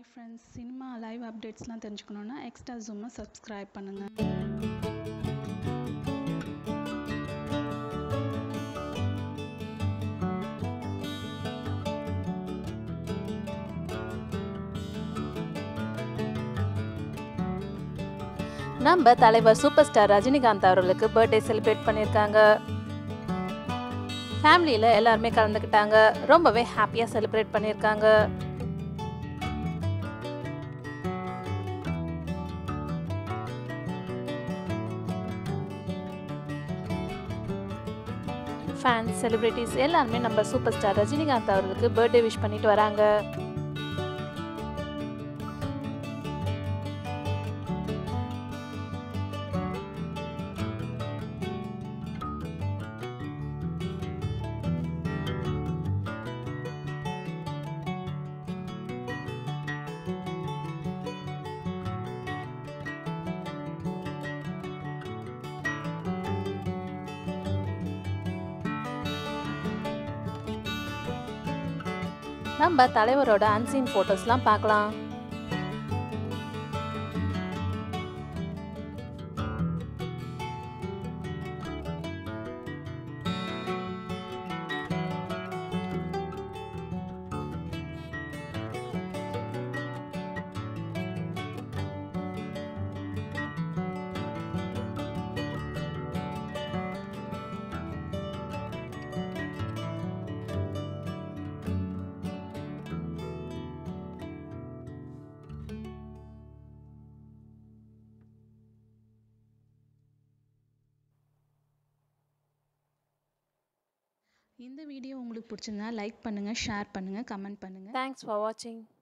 hi friends cinema live அப்டேட்ஸ்லாம் தெரிஞ்சுக்கணுன்னா extra ஜூமை subscribe பண்ணுங்கள் நம்ம தலைவர் சூப்பர் ஸ்டார் ரஜினிகாந்த் அவர்களுக்கு பர்த்டே செலிப்ரேட் பண்ணியிருக்காங்க ஃபேமிலியில் எல்லாருமே கலந்துக்கிட்டாங்க ரொம்பவே ஹாப்பியாக செலிப்ரேட் பண்ணியிருக்காங்க ஃபேன்ஸ் செலிப்ரிட்டிஸ் எல்லாருமே நம்ம சூப்பர் ஸ்டார் ரஜினிகாந்த் அவர்களுக்கு பர்த்டே விஷ் பண்ணிட்டு வராங்க நம்ம தலைவரோட அன்சீன் ஃபோட்டோஸ்லாம் பார்க்கலாம் இந்த வீடியோ உங்களுக்கு பிடிச்சிருந்தா லைக் பண்ணுங்கள் ஷேர் பண்ணுங்கள் கமெண்ட் பண்ணுங்கள் தேங்க்ஸ் ஃபார் வாட்சிங்